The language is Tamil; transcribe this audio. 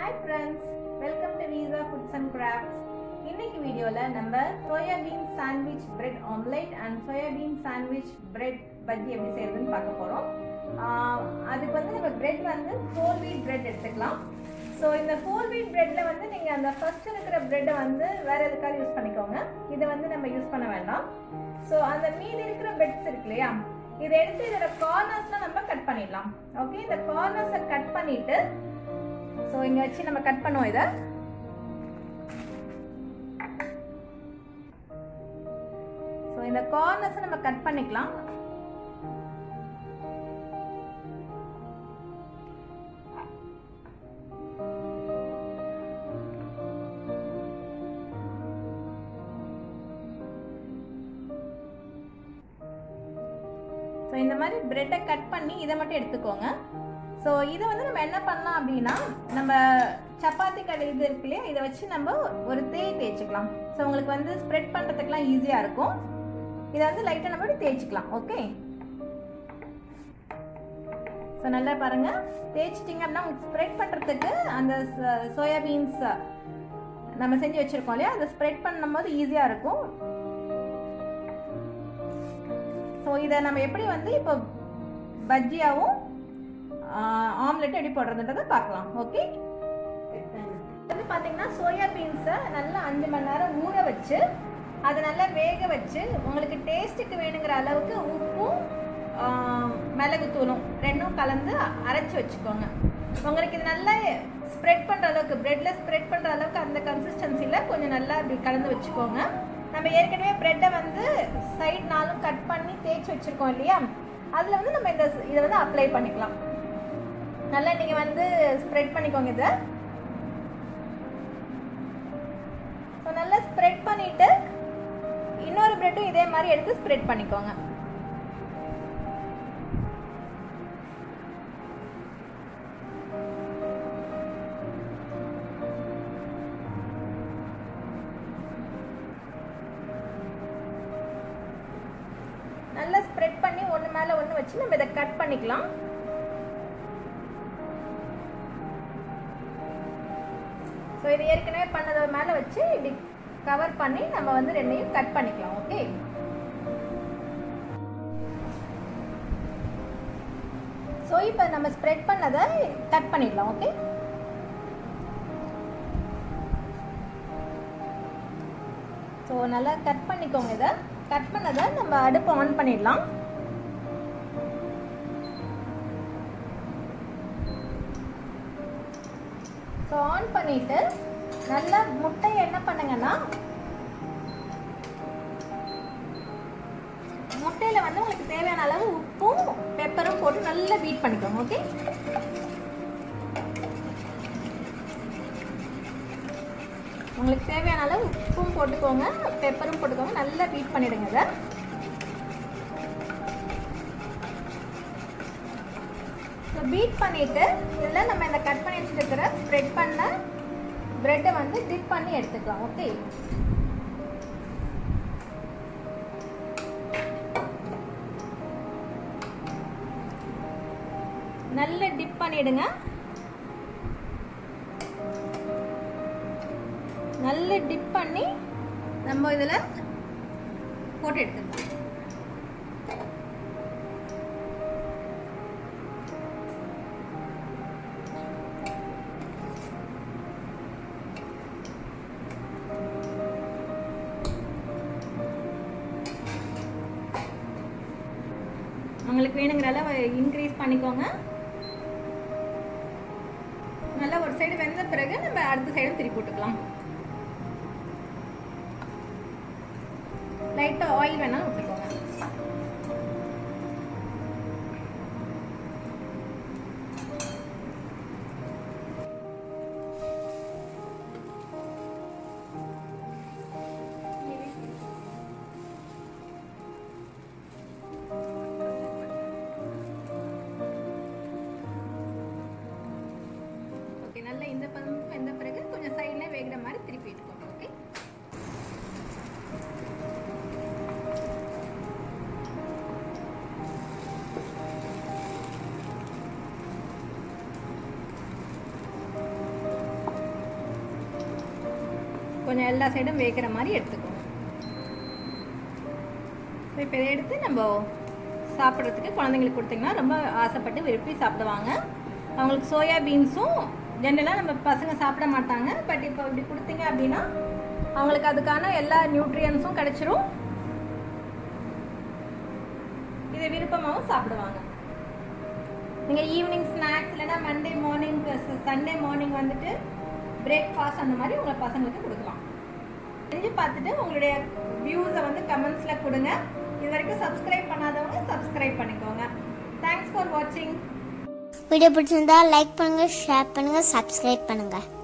ஹாய் ஃப்ரெண்ட்ஸ் வெல்கம் டு வீசா ஃபுட்ஸ் அண்ட் கிராஃப்ட்ஸ் இன்னைக்கு வீடியோவில் நம்ம soybean sandwich bread omelette and soybean sandwich bread bajji எப்படி செய்யறதுன்னு பார்க்க போகிறோம் அதுக்கு வந்து நம்ம பிரெட் வந்து ஹோல் வீட் பிரெட் எடுத்துக்கலாம் ஸோ இந்த ஹோல் வீட் பிரெட்டில் வந்து நீங்கள் அந்த ஃபர்ஸ்ட் இருக்கிற பிரெட்டை வந்து வேற எதுக்காவது யூஸ் பண்ணிக்கோங்க இதை வந்து நம்ம யூஸ் பண்ண வேண்டாம் ஸோ அந்த மீதி இருக்கிற பிரெட்ஸ் இருக்கு இல்லையா இதை எடுத்து இதோட கார்னர்ஸ்லாம் நம்ம கட் பண்ணிடலாம் ஓகே இந்த கார்னர்ஸை கட் பண்ணிட்டு ஸோ இங்கே வச்சு நம்ம கட் பண்ணுவோம் இதை ஸோ இந்த கார்னர்ஸை நம்ம கட் பண்ணிக்கலாம் ஸோ இந்த மாதிரி பிரெட்டை கட் பண்ணி இதை மட்டும் எடுத்துக்கோங்க ஸோ இதை வந்து நம்ம என்ன பண்ணலாம் அப்படின்னா நம்ம சப்பாத்தி கடை இது இருக்கு இல்லையா இதை வச்சு நம்ம ஒரு தேய் தேய்ச்சிக்கலாம் ஸோ உங்களுக்கு வந்து ஸ்ப்ரெட் பண்ணுறதுக்குலாம் ஈஸியாக இருக்கும் இதை வந்து லைட்டாக நம்ம இப்படி தேய்ச்சிக்கலாம் ஓகே ஸோ நல்லா பாருங்கள் தேய்ச்சிட்டிங்க அப்படின்னா உங்களுக்கு ஸ்ப்ரெட் பண்ணுறதுக்கு அந்த சோயாபீன்ஸ் நம்ம செஞ்சு வச்சுருக்கோம் இல்லையா அதை ஸ்ப்ரெட் பண்ணும்போது ஈஸியாக இருக்கும் ஸோ இதை நம்ம எப்படி வந்து இப்போ பஜ்ஜியாவும் ஆம்லெட் எப்படி போடுறதுன்றதை பார்க்கலாம் ஓகே வந்து பார்த்தீங்கன்னா சோயா பீன்ஸை நல்லா அஞ்சு மணி நேரம் ஊற வச்சு அதை நல்லா வேக வச்சு உங்களுக்கு டேஸ்ட்டுக்கு வேணுங்கிற அளவுக்கு உப்பும் மிளகு தூளும் ரெண்டும் கலந்து அரைச்சி வச்சுக்கோங்க உங்களுக்கு இது நல்லா ஸ்ப்ரெட் பண்ணுற அளவுக்கு ப்ரெட்டில் ஸ்ப்ரெட் பண்ணுற அளவுக்கு அந்த கன்சிஸ்டன்சியில் கொஞ்சம் நல்லா இப்படி கலந்து வச்சுக்கோங்க நம்ம ஏற்கனவே ப்ரெட்டை வந்து சைட் நாளும் கட் பண்ணி தேய்ச்சி வச்சுருக்கோம் இல்லையா அதில் வந்து நம்ம இந்த இதை வந்து அப்ளை பண்ணிக்கலாம் நல்லா நீங்கள் வந்து ஸ்ப்ரெட் பண்ணிக்கோங்க இதை ஸோ நல்லா ஸ்ப்ரெட் பண்ணிவிட்டு இன்னொரு ப்ரெட்டும் இதே மாதிரி எடுத்து ஸ்ப்ரெட் பண்ணிக்கோங்க நல்லா ஸ்ப்ரெட் பண்ணி ஒன்று மேலே ஒன்று வச்சு நம்ம இதை கட் பண்ணிக்கலாம் ஸோ இது ஏற்கனவே பண்ணதை மேலே வச்சு இப்படி கவர் பண்ணி நம்ம வந்து ரெண்டையும் கட் பண்ணிக்கலாம் ஓகே ஸோ இப்போ நம்ம ஸ்ப்ரெட் பண்ணதை கட் பண்ணிடலாம் ஓகே ஸோ நல்லா கட் பண்ணிக்கோங்க இதை கட் பண்ணதை நம்ம அடுப்பு ஆன் பண்ணிடலாம் ஸோ ஆன் பண்ணிட்டு நல்லா முட்டையை என்ன பண்ணுங்கன்னா முட்டையில் வந்து உங்களுக்கு தேவையான அளவு உப்பும் பெப்பரும் போட்டு நல்லா பீட் பண்ணிக்கோங்க ஓகே உங்களுக்கு தேவையான அளவு உப்பும் போட்டுக்கோங்க பெப்பரும் போட்டுக்கோங்க நல்லா பீட் பண்ணிடுங்க இதை ஸோ பீட் பண்ணிவிட்டு இதில் நம்ம இந்த கட் பண்ணி வச்சுருக்கிற ஸ்ப்ரெட் பண்ண ப்ரெட்டை வந்து டிப் பண்ணி எடுத்துக்கலாம் ஓகே நல்ல டிப் பண்ணிடுங்க நல்ல டிப் பண்ணி நம்ம இதில் போட்டு எடுத்துக்கலாம் உங்களுக்கு வேணுங்கிற அளவு இன்க்ரீஸ் பண்ணிக்கோங்க நல்லா ஒரு சைடு வெந்த பிறகு நம்ம அடுத்த சைடு திருப்பி போட்டுக்கலாம் லைட்டாக ஆயில் வேணாலும் ஊற்றிக்கோங்க ஓகே நல்லா இந்த பதம் வெந்த பிறகு கொஞ்சம் சைடில் வேகிற மாதிரி திருப்பி விட்டுக்கோங்க ஓகே கொஞ்சம் எல்லா சைடும் வேகிற மாதிரி எடுத்துக்கோங்க ஸோ இப்போ இதை எடுத்து நம்ம சாப்பிட்றதுக்கு குழந்தைங்களுக்கு கொடுத்தீங்கன்னா ரொம்ப ஆசைப்பட்டு விரும்பி சாப்பிடுவாங்க அவங்களுக்கு சோயா பீன்ஸும் ஜென்ரலாக நம்ம பசங்க சாப்பிட மாட்டாங்க பட் இப்போ இப்படி கொடுத்தீங்க அப்படின்னா அவங்களுக்கு அதுக்கான எல்லா நியூட்ரியன்ஸும் கிடைச்சிரும் இதை விருப்பமாகவும் சாப்பிடுவாங்க நீங்கள் ஈவினிங் ஸ்நாக்ஸ் இல்லைன்னா மண்டே மார்னிங் சண்டே மார்னிங் வந்துட்டு பிரேக்ஃபாஸ்ட் அந்த மாதிரி உங்கள் பசங்களுக்கு கொடுக்கலாம் செஞ்சு பார்த்துட்டு உங்களுடைய வியூஸை வந்து கமெண்ட்ஸில் கொடுங்க இது வரைக்கும் சப்ஸ்கிரைப் பண்ணாதவங்க சப்ஸ்கிரைப் பண்ணிக்கோங்க தேங்க்ஸ் ஃபார் வாட்சிங் வீடியோ பிடிச்சிருந்தா லைக் பண்ணுங்க ஷேர் பண்ணுங்க சப்ஸ்கிரைப் பண்ணுங்க